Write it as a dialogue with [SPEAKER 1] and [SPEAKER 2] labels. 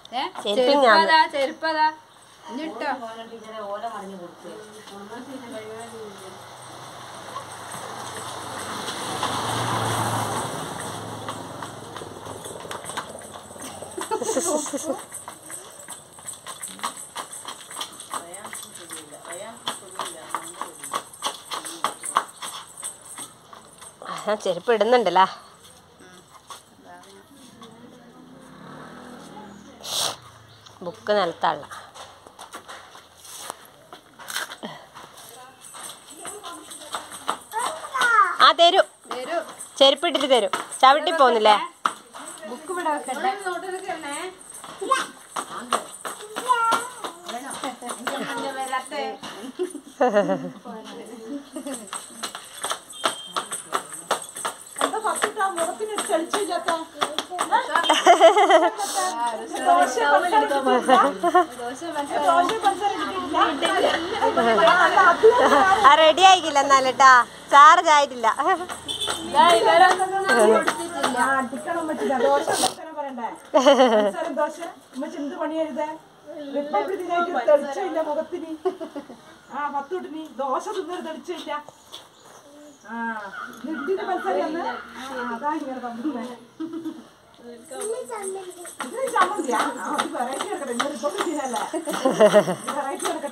[SPEAKER 1] ഏ
[SPEAKER 2] ചെരുപ്പിങ് ആണ്.
[SPEAKER 1] ചെരുപ്പതാ ചെരുപ്പതാ ഇട്ടോ
[SPEAKER 2] ആ ചെരുപ്പ് ഇടുന്നുണ്ടല്ലേ ബുക്ക് നിലത്താള്ള ആ തരൂ
[SPEAKER 1] തരൂ
[SPEAKER 2] ചെരുപ്പിട്ടിട്ട് തരും ചവിട്ടി പോന്നില്ലേ
[SPEAKER 1] ബുക്ക് ഇവിടെ വെക്കട്ടെ
[SPEAKER 3] എന്താ പത്തിട്ടാ മുഖത്തിന് തെളിച്ചില്ലാത്ത
[SPEAKER 2] ആ റെഡി ആയിക്കില്ല എന്നാലേട്ടാ ചാർജ് ആയിട്ടില്ല
[SPEAKER 3] അടിക്കണം പറ്റില്ല ദോശ ഉണ്ടാക്കാനാ പറയണ്ടേ പഞ്ചസാര ദോശ ഉമ്മച്ചി എന്ത് പണിയരുതേ റിപ്പബ്ലിക് ദിനായിട്ട് തെളിച്ചില്ല മുഖത്തിന് ആ പത്തുട്ടിനി ദോശ തിന്നൊരു തെളിച്ചില്ല ആ ഇഡ്ഡിന് പഞ്ചസാര ഒന്ന് ആ, അതാ ഇങ്ങനെ തന്നേ ഇത് ചമ്മന്തിയാ ആ അത് വെറൈറ്റി എടുക്കട്ടെ ഇന്ന് റിപ്പബ്ലിക് ദിനല്ലേ വെറൈറ്റി എടുക്കട്ടെ